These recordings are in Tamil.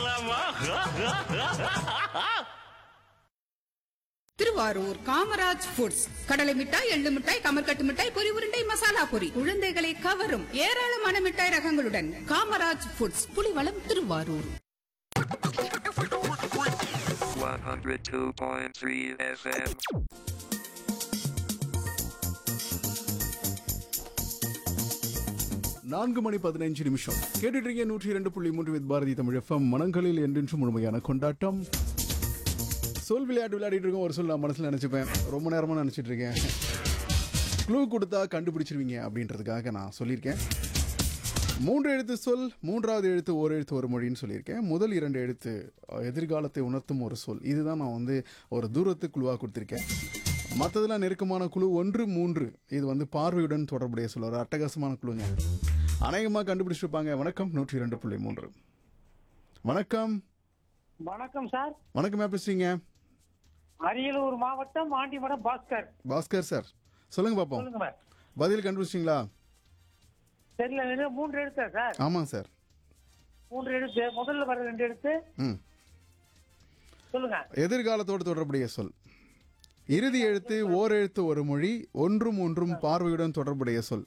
சொல்லலாமா திருவாரூர் காமராஜ் ஃபுட்ஸ் கடலை மிட்டாய் எள்ளு மிட்டாய் கமர்கட்டு மிட்டாய் பொரி உருண்டை மசாலா பொரி குழந்தைகளை கவரும் ஏராளமான மிட்டாய் ரகங்களுடன் காமராஜ் ஃபுட்ஸ் புலிவளம் திருவாரூர் 102.3 FM. நான்கு மணி பதினைஞ்சு நிமிஷம் கேட்டுட்டு இருக்கீங்க நூற்றி இரண்டு புள்ளி மூன்று வித் பாரதி தமிழ் எஃப்எம் மனங்களில் என்றென்றும் முழுமையான கொண்டாட்டம் சொல் விளையாட்டு விளையாடிட்டு இருக்கோம் ஒரு சொல் நான் மனசில் நினச்சிப்பேன் ரொம்ப நேரமாக நினச்சிட்டு இருக்கேன் க்ளூ கொடுத்தா கண்டுபிடிச்சிருவீங்க அப்படின்றதுக்காக நான் சொல்லியிருக்கேன் மூன்று எழுத்து சொல் மூன்றாவது எழுத்து ஒரு எழுத்து ஒரு மொழின்னு சொல்லியிருக்கேன் முதல் இரண்டு எழுத்து அஹ், எதிர்காலத்தை உணர்த்தும் ஒரு சொல் இதுதான் நான் வந்து ஒரு தூரத்து குழுவாக கொடுத்துருக்கேன் மற்றதெல்லாம் நெருக்கமான குழு ஒன்று மூன்று இது வந்து பார்வையுடன் தொடர்புடைய சொல் ஒரு அட்டகாசமான குழுங்க அநேகமாக கண்டுபிடிச்சிருப்பாங்க வணக்கம் நூற்றி இரண்டு புள்ளி மூன்று வணக்கம் வணக்கம் சார் வணக்கம் யார் பேசுறீங்க அரியலூர் மாவட்டம் ஆண்டிமடம் பாஸ்கர் பாஸ்கர் சார் சொல்லுங்க பார்ப்போம் சொல்லுங்க மேம் பதில் கண்டுபிடிச்சிங்களா தெரியல வெறும் மூன்று எழுத்தா சார் ஆமாம் சார் மூன்று எழுத்து முதல்ல வர ரெண்டு எழுத்து ம் சொல்லுங்க எதிர்காலத்தோடு தொடர்புடைய சொல் இறுதி எழுத்து ஓர் எழுத்து ஒரு மொழி ஒன்றும் ஒன்றும் பார்வையுடன் தொடர்புடைய சொல்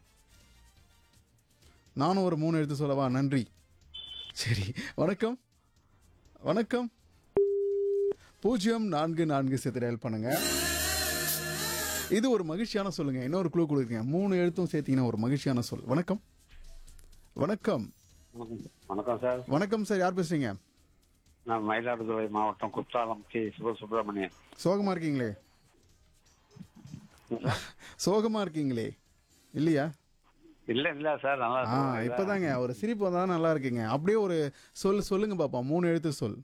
நானும் ஒரு மூணு எழுத்து சொல்லவா நன்றி சரி வணக்கம் வணக்கம் பூஜ்ஜியம் நான்கு நான்கு சேர்த்து டயல் பண்ணுங்க இது ஒரு மகிழ்ச்சியான சொல்லுங்க இன்னொரு குழு கொடுக்குங்க மூணு எழுத்தும் சேர்த்தீங்கன்னா ஒரு மகிழ்ச்சியான சொல் வணக்கம் வணக்கம் வணக்கம் சார் வணக்கம் சார் யார் பேசுறீங்க நான் மயிலாடுதுறை மாவட்டம் குற்றாலம் கே சிவசுப்பிரமணியன் சோகமா இருக்கீங்களே சோகமா இருக்கீங்களே இல்லையா இல்ல இல்ல சார் நல்லா ஆ இருக்கேன். இப்பதாங்க ஒரு சிரிப்பு வந்தா நல்லா இருக்குங்க அப்படியே ஒரு சொல் சொல்லுங்க பாப்போம் மூணு எழுத்து சொல்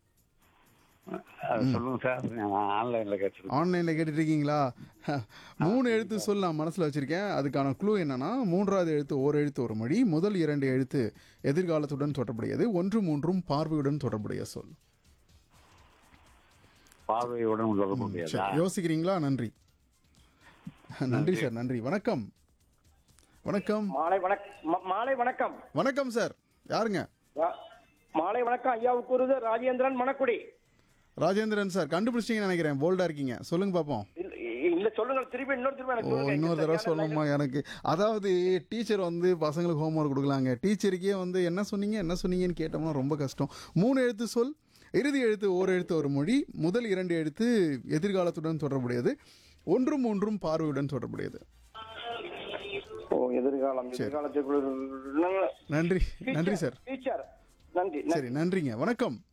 அது சொல்லுங்க சார் நான் ஆன்லைன்ல கேட்டிருக்கேன் ஆன்லைன்ல கேட்டுட்டு இருக்கீங்களா மூணு எழுத்து சொல் நான் மனசுல வச்சிருக்கேன் அதுக்கான க்ளூ என்னன்னா மூன்றாவது எழுத்து ஓர் எழுத்து ஒரு மொழி முதல் இரண்டு எழுத்து எதிர்காலத்துடன் தொடர்புடையது ஒன்று மூன்றும் பார்வையுடன் தொடர்புடைய சொல் பார்வையுடன் சொல்ல முடியாதா சரி, யோசிக்கிறீங்களா நன்றி நன்றி சார் நன்றி வணக்கம் வணக்கம் மாலை வணக்கம் மாலை வணக்கம் வணக்கம் சார் யாருங்க வா- மாலை வணக்கம் ஐயாவுக்கு கூறுது ராஜேந்திரன் மணக்குடி ராஜேந்திரன் சார் கண்டுபிடிச்சிங்கன்னு நினைக்கிறேன் போல்டா இருக்கீங்க சொல்லுங்க பாப்போம் இல்ல- இல்ல சொல்லுங்க திருப்பி இன்னொரு திருப்பி எனக்கு ஓ சொல்லுங்க. இன்னொரு தடவை சரியான சொல்லணுமா எனக்கு அதாவது டீச்சர் வந்து பசங்களுக்கு ஹோம்ஒர்க் கொடுக்கலாங்க டீச்சருக்கே வந்து என்ன சொன்னீங்க என்ன சொன்னீங்கன்னு கேட்டோம்னா ரொம்ப கஷ்டம் மூணு எழுத்து சொல் இறுதி எழுத்து ஓர் எழுத்து ஒரு மொழி முதல் இரண்டு எழுத்து எதிர்காலத்துடன் தொடர்புடையது ஒன்றும் ஒன்றும் பார்வையுடன் தொடர்புடையது ஓ எதிர்காலம் எதிர்காலத்துக்குள்ள நன்றி நன்றி சார் டீச்சர் நன்றி சரி நன்றிங்க வணக்கம்